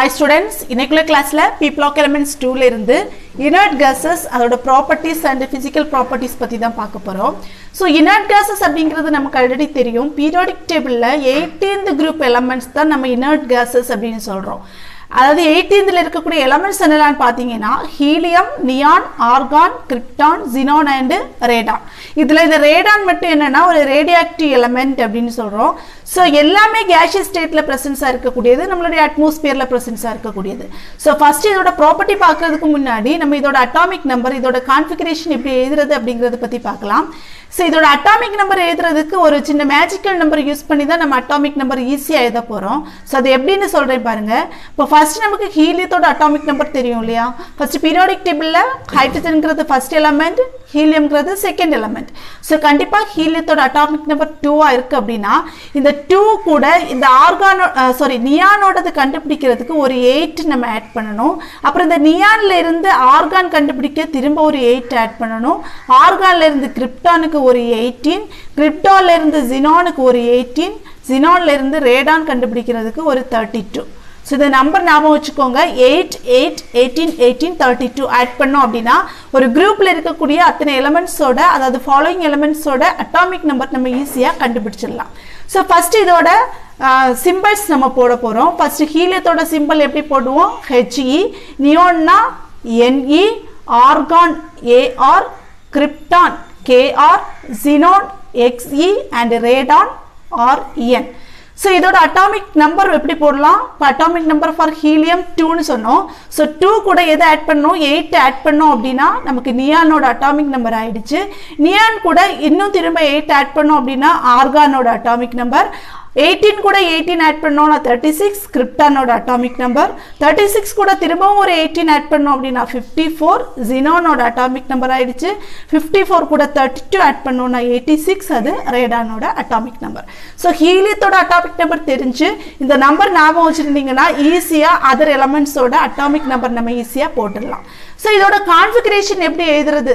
hi students இன்னைக்குள்ள கிளாஸில் பிப்ளாக் elements டூல இருந்து இனர்ட் கேசஸ் அதோட ப்ராப்பர்ட்டிஸ் அண்ட் ஃபிசிக்கல் ப்ராப்பர்ட்டிஸ் பற்றி தான் பார்க்க போகிறோம் ஸோ இனர்ட் கேசஸ் அப்படிங்கிறது நமக்கு ஆல்ரெடி தெரியும் பீரியாடிக் டேபிளில் எயிட்டீன்த் குரூப் எலமெண்ட்ஸ் தான் நம்ம இனர்ட் கேசஸ் அப்படின்னு சொல்கிறோம் அதாவது எயிட்டீன்த்தில் இருக்கக்கூடிய எலமெண்ட்ஸ் என்னெல்லாம் பார்த்தீங்கன்னா helium neon argon krypton xenon and radon இதில் இந்த ரேடான் மட்டும் என்னென்னா ஒரு ரேடியாக்டிவ் எலமெண்ட் அப்படின்னு சொல்கிறோம் ஸோ எல்லாமே கேஷியஸ் ஸ்டேட்டில் ப்ரெசன்ஸாக இருக்கக்கூடியது நம்மளுடைய அட்மாஸ்பியரில் ப்ரெசன்ஸாக இருக்கக்கூடியது ஸோ ஃபர்ஸ்ட் இதோட ப்ராப்பர்ட்டி பார்க்கறதுக்கு முன்னாடி நம்ம இதோட அட்டாமிக் நம்பர் இதோட கான்ஃபிகரேஷன் எப்படி எழுதுறது அப்படிங்கிறத பற்றி பார்க்கலாம் ஸோ இதோட அட்டாமிக் நம்பர் எழுதுறதுக்கு ஒரு சின்ன மேஜிக்கல் நம்பர் யூஸ் பண்ணி தான் நம்ம அட்டாமிக் நம்பர் ஈஸியாக எழுத போகிறோம் ஸோ அது எப்படின்னு சொல்கிறேன் பாருங்க இப்போ ஃபர்ஸ்ட் நமக்கு ஹீலியத்தோட அட்டாமிக் நம்பர் தெரியும் இல்லையா ஃபர்ஸ்ட் பீரியாடிக் டேபிளில் ஹைட்ரஜன்கிறது ஃபர்ஸ்ட் எலமெண்ட் ஹீலியம்ங்கிறது செகண்ட் எலமெண்ட் ஸோ கண்டிப்பாக ஹீலியத்தோட அட்டாமிக் நம்பர் டூவாக இருக்குது அப்படின்னா இந்த டூ கூட இந்த ஆர்கானோ சாரி நியானோடது கண்டுபிடிக்கிறதுக்கு ஒரு எயிட் நம்ம ஆட் பண்ணணும் அப்புறம் இந்த நியான்ல இருந்து ஆர்கான் கண்டுபிடிக்க திரும்ப ஒரு எயிட் ஆட் பண்ணணும் ஆர்கான்ல இருந்து கிரிப்டானுக்கு ஒரு எயிட்டீன் கிரிப்டான்ல இருந்து ஜினானுக்கு ஒரு எயிட்டீன் ஜினான்ல இருந்து ரேடான் கண்டுபிடிக்கிறதுக்கு ஒரு தேர்ட்டி டூ ஸோ இந்த நம்பர் ஞாபகம் வச்சுக்கோங்க eight eight eighteen eighteen thirty two add பண்ணோம் அப்படின்னா ஒரு குரூப்பில் இருக்கக்கூடிய அத்தனை எலமெண்ட்ஸோட அதாவது ஃபாலோயிங் எலமெண்ட்ஸோட அட்டாமிக் நம்பர் நம்ம ஈஸியாக கண்டுபிடிச்சிடலாம் ஸோ ஃபஸ்ட் இதோட சிம்பிள்ஸ் நம்ம போட போகிறோம் ஃபஸ்ட்டு ஹீலியத்தோட சிம்பிள் எப்படி போடுவோம் ஹெச்இ நியோன்னா N E argon A R krypton K R xenon X E and radon R N so இதோட அட்டாமிக் நம்பர் எப்படி போடலாம் இப்போ அட்டாமிக் நம்பர் ஃபார் ஹீலியம் டூன்னு சொன்னோம் ஸோ டூ கூட எதை ஆட் பண்ணோம் எயிட் ஆட் பண்ணோம் அப்படின்னா நமக்கு நியானோட அட்டாமிக் நம்பர் ஆயிடுச்சு நியான் கூட இன்னும் திரும்ப எயிட் ஆட் பண்ணோம் அப்படின்னா ஆர்கானோட அட்டாமிக் நம்பர் எயிட்டீன் கூட எயிட்டீன் ஆட் பண்ணோம்னா தேர்ட்டி சிக்ஸ் கிரிப்டானோட அட்டாமிக் நம்பர் தேர்ட்டி சிக்ஸ் கூட திரும்பவும் ஒரு எயிட்டீன் ஆட் பண்ணோம் அப்படின்னா ஃபிஃப்டி ஃபோர் ஜினோனோட அட்டாமிக் நம்பர் ஆயிடுச்சு ஃபிஃப்டி ஃபோர் கூட தேர்ட்டி டூ ஆட் பண்ணோம்னா எயிட்டி சிக்ஸ் அது ரேடானோட அட்டாமிக் நம்பர் ஸோ ஹீலியத்தோட அட்டாமிக் நம்பர் தெரிஞ்சு இந்த நம்பர் ஞாபகம் வச்சுருந்தீங்கன்னா ஈஸியாக அதர் எலமெண்ட்ஸோட அட்டாமிக் நம்பர் நம்ம ஈஸியாக போட்டுடலாம் ஸோ இதோட கான்ஃபிகரேஷன் எப்படி எழுதுறது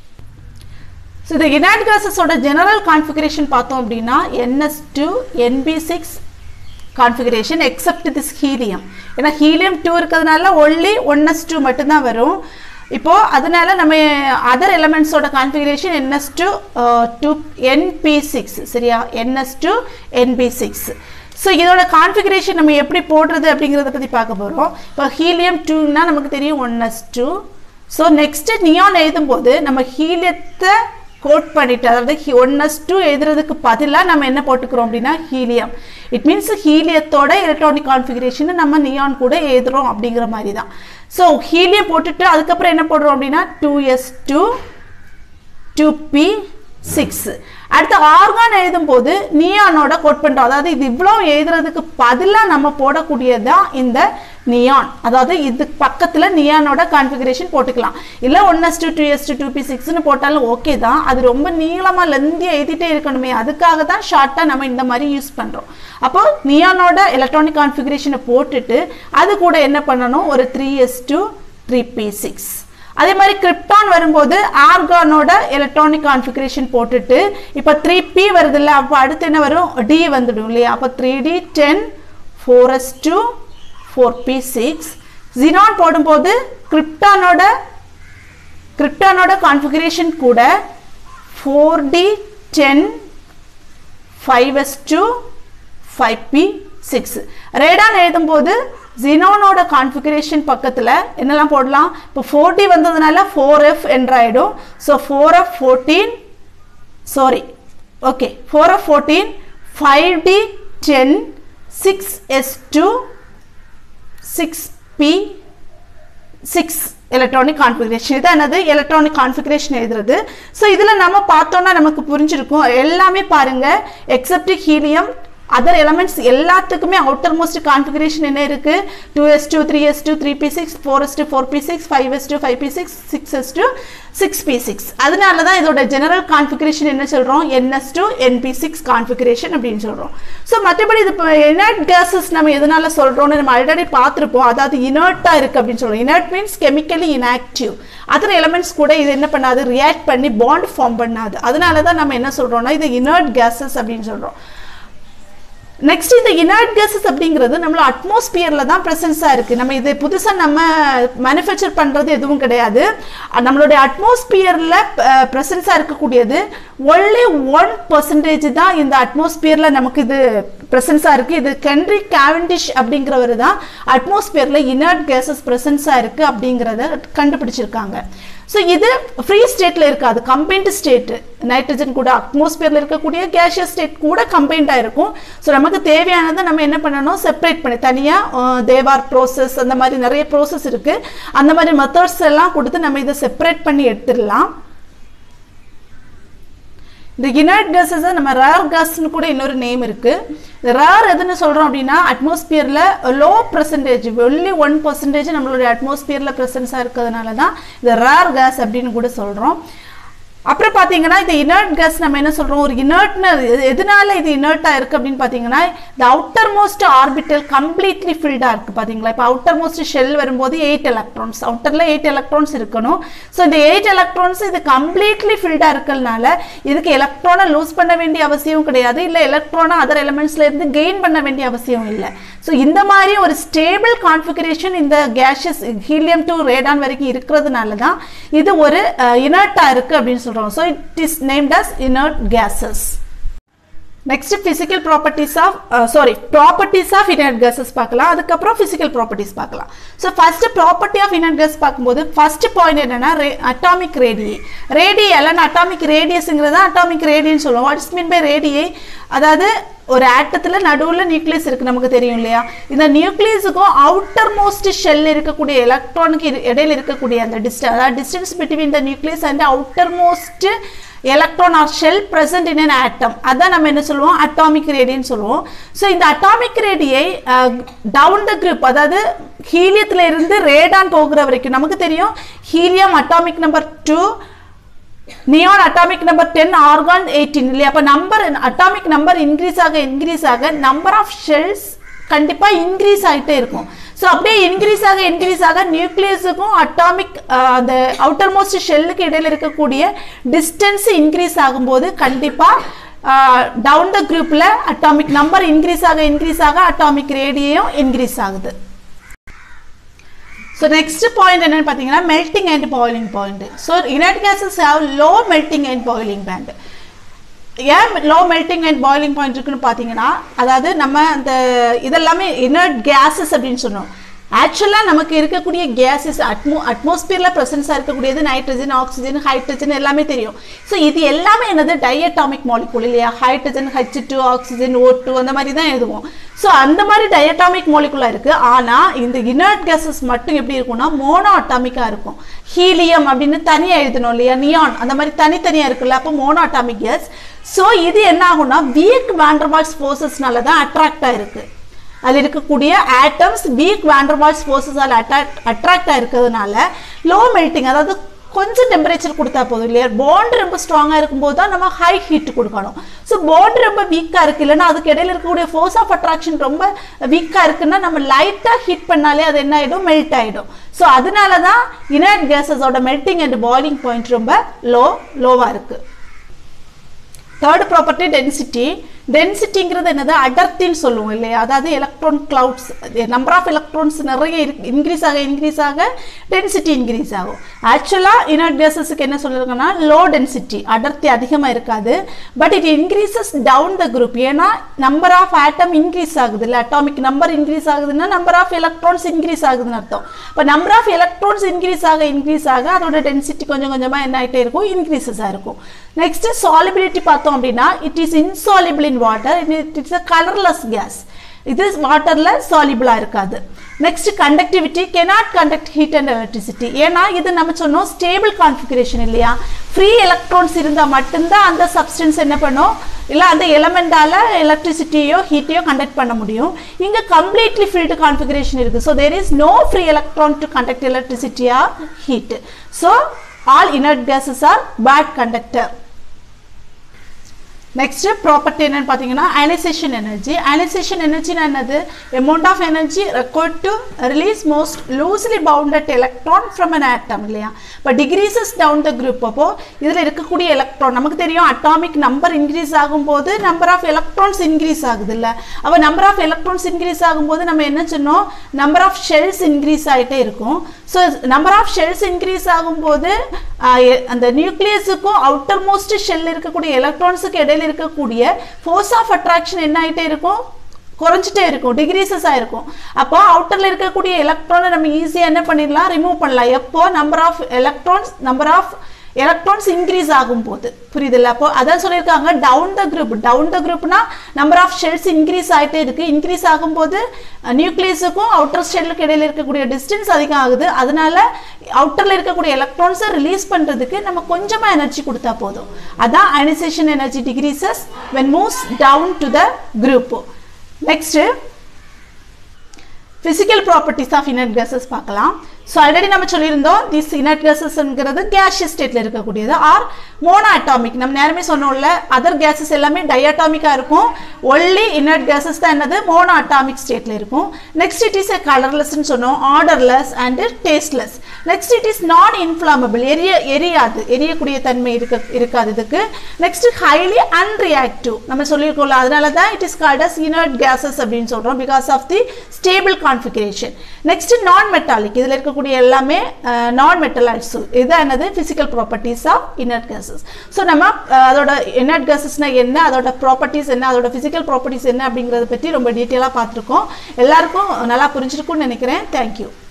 ஸோ இந்த யுனைட் கேசஸோட ஜெனரல் கான்ஃபிகரேஷன் பார்த்தோம் அப்படின்னா n s two n p six configuration except this helium ஏன்னா ஹீலியம் டூ இருக்கிறதுனால ஒன்லி ஒன் எஸ் டூ மட்டும்தான் வரும் இப்போ அதனால நம்ம அதர் எலமெண்ட்ஸோட configuration n s two two n p six சரியா n s two n p six so இதோட கான்ஃபிகரேஷன் நம்ம எப்படி போடுறது அப்படிங்கிறத பற்றி பார்க்க போகிறோம் இப்போ ஹீலியம் டூன்னா நமக்கு தெரியும் one s two so next neon எழுதும்போது நம்ம ஹீலியத்தை கோட் பண்ணிட்டு அதாவது ஒன் எஸ் டூ எழுதுறதுக்கு பதிலாக நம்ம என்ன போட்டுக்கிறோம் அப்படின்னா ஹீலியம் இட் மீன்ஸ் ஹீலியத்தோட எலக்ட்ரானிக் கான்ஃபிகரேஷனை நம்ம நியான் கூட எழுதுறோம் அப்படிங்கிற மாதிரி தான் ஸோ ஹீலியம் போட்டுட்டு அதுக்கப்புறம் என்ன போடுறோம் அப்படின்னா two s two two p six அடுத்து ஆர்கான் எழுதும்போது நியானோட கோட் பண்ணுறோம் அதாவது இது இவ்வளோ எழுதுறதுக்கு பதிலாக நம்ம போடக்கூடியது தான் இந்த நியான் அதாவது இது பக்கத்தில் நியானோட கான்ஃபிகரேஷன் போட்டுக்கலாம் இல்லை one s two two s two two p சிக்ஸ்னு போட்டாலும் ஓகே தான் அது ரொம்ப நீளமாக லெந்தியாக எழுதிட்டே இருக்கணுமே அதுக்காக தான் ஷார்ட்டாக நம்ம இந்த மாதிரி யூஸ் பண்ணுறோம் அப்போ நியானோட எலக்ட்ரானிக் கான்ஃபிகரேஷனை போட்டுட்டு அது கூட என்ன பண்ணணும் ஒரு three s two three p six அதே மாதிரி கிரிப்டான் வரும்போது ஆர்கானோட எலக்ட்ரானிக் கான்ஃபிகரேஷன் போட்டுட்டு இப்போ த்ரீ பி வருது இல்லை அப்போ அடுத்து என்ன வரும் டி வந்துடும் இல்லையா அப்போ three d ten four s two four p six xenon போடும்போது கிரிப்டானோட கிரிப்டானோட கான்ஃபிகரேஷன் கூட four d ten five s two five p six radon எழுதும்போது ஜினோனோட கான்ஃபிகரேஷன் பக்கத்தில் என்னெல்லாம் போடலாம் இப்போ ஃபோர் டி வந்ததுனால ஃபோர் எஃப் என்றாயிடும் so four f fourteen sorry okay four f fourteen five d ten six s two six p six electronic configuration இது என்னது எலக்ட்ரானிக் கான்ஃபிகரேஷன் எழுதுறது ஸோ இதில் நம்ம பார்த்தோன்னா நமக்கு புரிஞ்சிருக்கும் எல்லாமே பாருங்கள் எக்ஸப்ட் ஹீலியம் அதர் எலமெண்ட்ஸ் எல்லாத்துக்குமே அவுட்டர் மோஸ்ட் கான்ஃபிகரேஷன் என்ன இருக்கு two s two three s two three p six four s two four p six five s two five p six six s two six p six அதனால தான் இதோட general configuration என்ன சொல்கிறோம் n s two n p six configuration அப்படின்னு சொல்கிறோம் so மற்றபடி இது இப்போ இனர்ட் கேஸஸ் நம்ம எதனால சொல்கிறோம்னு நம்ம ஆல்ரெடி பார்த்துருப்போம் அதாவது இனர்ட்டாக இருக்குது அப்படின்னு சொல்கிறோம் inert means chemically inactive other elements கூட இது என்ன பண்ணாது ரியாக்ட் பண்ணி பாண்ட் ஃபார்ம் பண்ணாது அதனால தான் நம்ம என்ன சொல்கிறோம்னா இது இனர்ட் கேஸஸ் அப்படின்னு சொல்கிறோம் நெக்ஸ்ட் இந்த இனர்ட் கேசஸ் அப்படிங்கிறது நம்மளோட அட்மாஸ்பியர்ல தான் ப்ரெசன்ஸாக இருக்கு நம்ம இது புதுசாக நம்ம மேனுஃபேக்சர் பண்றது எதுவும் கிடையாது அஹ் நம்மளுடைய அட்மாஸ்பியர்ல ப்ரெசன்ஸாக இருக்கக்கூடியது ஒன்லி ஒன் பர்சன்டேஜ் தான் இந்த அட்மாஸ்பியர்ல நமக்கு இது ப்ரெசன்ஸாக இருக்கு இது கென்ரி கேவண்டிஷ் அப்படிங்கிறவர் தான் அட்மாஸ்பியர்ல இனர்ட் கேசஸ் ப்ரெசன்ஸாக இருக்கு அப்படிங்கிறத கண்டுபிடிச்சிருக்காங்க ஸோ இது ஃப்ரீ ஸ்டேட்ல இருக்காது கம்பைன்ட் ஸ்டேட் நைட்ரஜன் கூட அட்மாஸ்பியர்ல இருக்கக்கூடிய கேஷியஸ் ஸ்டேட் கூட கம்பைண்டாக இருக்கும் ஸோ நமக்கு தேவையானதை நம்ம என்ன பண்ணணும் செப்பரேட் பண்ணி தனியாக தேவார் ப்ரோசஸ் அந்த மாதிரி நிறைய ப்ரோசஸ் இருக்கு அந்த மாதிரி மெத்தட்ஸ் எல்லாம் கொடுத்து நம்ம இதை செப்பரேட் பண்ணி எடுத்துடலாம் இந்த இனர்ட் கேஸஸ் நம்ம ரேர் கேஸ்னு கூட இன்னொரு நேம் இருக்கு ரேர் எதுன்னு சொல்றோம் அப்படின்னா அட்மாஸ்பியர்ல low percentage only one percentage நம்மளுடைய அட்மாஸ்பியர்ல ப்ரெசன்ஸா இருக்கிறதுனால தான் இந்த ரேர் கேஸ் அப்படின்னு கூட சொல்றோம் அப்புறம் பார்த்தீங்கன்னா இந்த இனர்ட் கேஸ் நம்ம என்ன சொல்றோம் ஒரு இனர்ட்னு எதனால இது இனர்ட்டா இருக்கு அப்படின்னு பார்த்தீங்கன்னா இந்த அவுட்டர் மோஸ்ட் ஆர்பிட்டல் கம்ப்ளீட்லி ஃபில்டா இருக்கு பாத்தீங்களா இப்போ அவுட்டர் மோஸ்ட் ஷெல் வரும்போது எயிட் எலக்ட்ரான்ஸ் அவுட்டர்ல எயிட் எலக்ட்ரான்ஸ் இருக்கணும் ஸோ இந்த எயிட் எலக்ட்ரான்ஸ் இது கம்ப்ளீட்லி ஃபில்டா இருக்கறனால இதுக்கு எலக்ட்ரானை லூஸ் பண்ண வேண்டிய அவசியம் கிடையாது இல்லை எலக்ட்ரானை அதர் எலிமெண்ட்ஸ்ல இருந்து கெயின் பண்ண வேண்டிய அவசியம் இல்லை ஸோ இந்த மாதிரி ஒரு ஸ்டேபிள் கான்ஃபிகரேஷன் இந்த கேஷஸ் ஹீலியம் டு ரேடான் வரைக்கும் இருக்கிறதுனால தான் இது ஒரு இனர்ட்டா இருக்கு அப்படின்னு சொல்றோம் so it is named as inert gases next physical properties of sorry properties of inert gases பார்க்கலாம் அதுக்கப்புறம் பிசிக்கல் ப்ராப்பர்ட்டிஸ் பார்க்கலாம் so first property of inert gas பார்க்கும்போது ஃபர்ஸ்ட் பாயிண்ட் என்னன்னா அட்டாமிக் ரேடியை ரேடியை இல்லைன்னா அட்டாமிக் ரேடியஸ்ங்கிறது அட்டாமிக் ரேடியன்னு சொல்லுவோம் watts mean by ரேடியை அதாவது ஒரு ஆட்டத்தில் நடுவில் நியூக்ளியஸ் இருக்கு நமக்கு தெரியும் இல்லையா இந்த நியூக்ளியஸுக்கும் அவுட்டர் மோஸ்ட் ஷெல் இருக்கக்கூடிய எலக்ட்ரானுக்கு இடையில இருக்கக்கூடிய அந்த டிஸ்டன்ஸ் அதாவது distance between the nucleus and outermost electron or shell present in an atom அதான் நம்ம என்ன சொல்லுவோம் அட்டாமிக் ரேடியன்னு சொல்லுவோம் ஸோ இந்த atomic radii down the group அதாவது ஹீலியத்துல இருந்து ரேடான் போகிற வரைக்கும் நமக்கு தெரியும் helium atomic number two neon atomic number ten argon eighteen இல்லையா அப்போ நம்பர் அட்டாமிக் நம்பர் இன்க்ரீஸ் ஆக இன்க்ரீஸ் ஆக நம்பர் ஆஃப் ஷெல்ஸ் கண்டிப்பாக இன்க்ரீஸ் ஆகிட்டே இருக்கும் ஸோ அப்படியே இன்க்ரீஸ் ஆக இன்க்ரீஸ் ஆக நியூக்ளியஸுக்கும் அட்டாமிக் அந்த அவுட்டர் மோஸ்ட் ஷெல்லுக்கு இடையில இருக்கக்கூடிய டிஸ்டன்ஸ் இன்க்ரீஸ் ஆகும்போது கண்டிப்பாக டவுன் த குரூப்பில் அட்டாமிக் நம்பர் இன்க்ரீஸ் ஆக இன்க்ரீஸ் ஆக அட்டாமிக் ரேடியும் இன்க்ரீஸ் ஆகுது ஸோ நெக்ஸ்ட் பாயிண்ட் என்னன்னு பார்த்தீங்கன்னா melting and boiling point so inert gases have low melting and boiling point ஏன் low melting and boiling point இருக்குன்னு பார்த்தீங்கன்னா அதாவது நம்ம அந்த இதெல்லாமே இனர்ட் கேஸஸ் அப்படின்னு சொன்னோம் ஆக்சுவலாக நமக்கு இருக்கக்கூடிய கேஸஸ் அட்மோ அட்மாஸ்பியரில் ப்ரெசன்ஸாக இருக்கக்கூடியது நைட்ரஜன் ஆக்சிஜன் ஹைட்ரஜன் எல்லாமே தெரியும் ஸோ இது எல்லாமே என்னது டயட்டாமிக் மாலிகூல் இல்லையா hydrogen H two oxygen O two அந்த மாதிரி தான் எழுதுவோம் ஸோ அந்த மாதிரி டயட்டாமிக் மாலிகுலாக இருக்குது ஆனால் இந்த இனர்ட் கேஸஸ் மட்டும் எப்படி இருக்கும்னா மோனோ அட்டாமிக்காக இருக்கும் ஹீலியம் அப்படின்னு தனியாக எழுதணும் இல்லையா நியான் அந்த மாதிரி தனித்தனியாக இருக்குல்ல அப்போ மோனோ அட்டாமிக் கேஸ் ஸோ இது என்ன ஆகும்னா வீக் வேண்டர்வால்ஸ் ஃபோர்ஸஸ்னால தான் அட்ராக்டாக இருக்குது அதில் இருக்கக்கூடிய ஆட்டம்ஸ் வீக் வேண்டர்வால்ஸ் ஃபோர்ஸஸால் அட்ராக்ட் அட்ராக்டாக இருக்கிறதுனால லோ மெல்ட்டிங் அதாவது கொஞ்சம் டெம்பரேச்சர் கொடுத்தா போதும் இல்லையா பாண்ட் ரொம்ப ஸ்ட்ராங்காக இருக்கும்போது தான் நம்ம ஹை ஹீட் கொடுக்கணும் ஸோ பாண்ட் ரொம்ப வீக்காக இருக்குது இல்லைன்னா அதுக்கு இடையில இருக்கக்கூடிய ஃபோர்ஸ் ஆஃப் அட்ராக்ஷன் ரொம்ப வீக்காக இருக்குன்னா நம்ம லைட்டாக ஹீட் பண்ணாலே அது என்ன ஆகிடும் மெல்ட் ஆகிடும் ஸோ அதனால தான் இனர்ட் கேஸஸோட மெல்ட்டிங் அண்ட் பாயிலிங் பாயிண்ட் ரொம்ப லோ லோவாக இருக்குது தேர்ட் ப்ராப்பர்ட்டி டென்சிட்டி டென்சிட்டிங்கிறது என்னது அடர்த்தின்னு சொல்லுவோம் இல்லையா அதாவது electron clouds number of electrons நிறைய இன்க்ரீஸ் ஆக இன்க்ரீஸ் ஆக டென்சிட்டி இன்க்ரீஸ் ஆகும் ஆக்சுவலாக இனர்ட் கேசஸுக்கு என்ன சொல்லியிருக்கோன்னா லோ டென்சிட்டி அடர்த்தி அதிகமாக இருக்காது but it increases down the group ஏன்னா நம்பர் ஆஃப் ஆட்டம் இன்க்ரீஸ் ஆகுது இல்லை அட்டாமிக் நம்பர் இன்க்ரீஸ் ஆகுதுன்னா நம்பர் ஆஃப் எலக்ட்ரான்ஸ் இன்க்ரீஸ் ஆகுதுன்னு அர்த்தம் இப்போ நம்பர் ஆஃப் எலக்ட்ரான்ஸ் இன்க்ரீஸ் ஆக இன்க்ரீஸ் ஆக அதோட டென்சிட்டி கொஞ்சம் கொஞ்சமாக என்ன ஆகிட்டே இருக்கும் இன்க்ரீசஸாக இருக்கும் நெக்ஸ்ட் சாலிபிலிட்டி பார்த்தோம் அப்படின்னா it is insoluble in water it it's a colourless gas இது வாட்டரில் சாலிபிளாக இருக்காது next conductivity cannot conduct heat and electricity ஏன்னா இது நம்ம சொன்னோம் ஸ்டேபிள் கான்ஃபிகரேஷன் இல்லையா ஃப்ரீ எலக்ட்ரான்ஸ் இருந்தால் மட்டும்தான் அந்த சப்ஸ்டன்ஸ் என்ன பண்ணும் இல்லை அந்த எலமெண்டால எலக்ட்ரிசிட்டியோ ஹீட்டையோ கண்டக்ட் பண்ண முடியும் இங்கே கம்ப்ளீட்லி ஃபில்டு கான்ஃபிகரேஷன் இருக்குது so there is no free electron to conduct electricity or heat so all inert gases are bad conductor next property என்னன்னு பார்த்தீங்கன்னா அயனைசேஷன் எனர்ஜி அயனைசேஷன் எனர்ஜினா என்னது amount of energy required to release most loosely bounded electron from an atom இல்லையா இப்போ decreases down the group அப்போ இதில் இருக்கக்கூடிய electron நமக்கு தெரியும் அட்டாமிக் நம்பர் இன்க்ரீஸ் ஆகும்போது நம்பர் ஆஃப் எலக்ட்ரான்ஸ் இன்க்ரீஸ் ஆகுது இல்லை அப்போ நம்பர் ஆஃப் எலக்ட்ரான்ஸ் இன்க்ரீஸ் ஆகும்போது நம்ம என்ன சொன்னோம் நம்பர் ஆஃப் ஷெல்ஸ் இன்க்ரீஸ் ஆகிட்டே இருக்கும் so number of shells increase ஆகும்போது ஆஹ், எ- அந்த நியூக்ளியஸுக்கும் அவுட்டர் மோஸ்ட் ஷெல் இருக்கக்கூடிய எலக்ட்ரான்ஸுக்கு இடையில இருக்கக்கூடிய ஃபோர்ஸ் ஆஃப் அட்ராக்ஷன் என்ன ஆகிட்டே இருக்கும் குறைஞ்சிட்டே இருக்கும் டிகிரீசஸ் ஆயிருக்கும் அப்போ அவுட்டர்ல இருக்கக்கூடிய எலக்ட்ரானை நம்ம ஈஸியாக என்ன பண்ணிடலாம் ரிமூவ் பண்ணலாம் எப்போ number of electrons number of electrons increase ஆகும்போது புரியுதுல்ல அப்போ அதான் சொல்லியிருக்காங்க down the group down the குரூப்னா நம்பர் ஆஃப் ஷெல்ஸ் இன்க்ரீஸ் ஆகிட்டே இருக்கு இன்க்ரீஸ் ஆகும்போது நியூக்ளியஸுக்கும் அவுட்டர் ஷெல்லுக்கு இடையில இருக்கக்கூடிய டிஸ்டன்ஸ் அதிகம் ஆகுது அதனால அவுட்டர்ல இருக்கக்கூடிய எலக்ட்ரான்ஸை ரிலீஸ் பண்றதுக்கு நம்ம கொஞ்சமா எனர்ஜி கொடுத்தா போதும் அதான் ionisation energy decreases when moves down to the group next physical properties of inert gases பார்க்கலாம் ஸோ ஆல்ரெடி நம்ம சொல்லியிருந்தோம் திஸ் இனட் கேசஸ்ங்கிறது கேஷியஸ் ஸ்டேட்டில் இருக்கக்கூடியது ஆர் மோனோ அட்டாமிக் நம்ம நேரமே சொன்னோம்ல அதர் கேசஸ் எல்லாமே டயட்டாமிக்காக இருக்கும் ஒன்லி இனட் கேசஸ் தான் என்னது மோனோ அட்டாமிக் ஸ்டேட்டில் இருக்கும் நெக்ஸ்ட் இட் இஸ் எ கலர்லெஸ்ன்னு சொன்னோம் odourless and tasteless next it is non inflammable எரிய எரியாது எரியக்கூடிய தன்மை இருக்க இருக்காது இதுக்கு நெக்ஸ்ட் ஹைலி அன்ரியாக்டிவ் நம்ம சொல்லியிருக்கோம்ல அதனால தான் it is called as inert gases அப்படின்னு சொல்கிறோம் because of the stable configuration next non metallic இதில் இருக்கக்கூடிய எல்லாமே நான் மெட்டலைட்ஸ் இதுதான் என்னது physical properties of inert gases so நம்ம அஹ், அதோட இனர்ட் கேசஸ்னா என்ன அதோட ப்ராப்பர்ட்டிஸ் என்ன அதோட ஃபிசிக்கல் ப்ராப்பர்ட்டிஸ் என்ன அப்படிங்கிறத பற்றி ரொம்ப டீட்டெயிலாக பார்த்துருக்கோம் எல்லாருக்கும் நல்லா புரிஞ்சிருக்கும்னு நினைக்கிறேன் தேங்க்யூ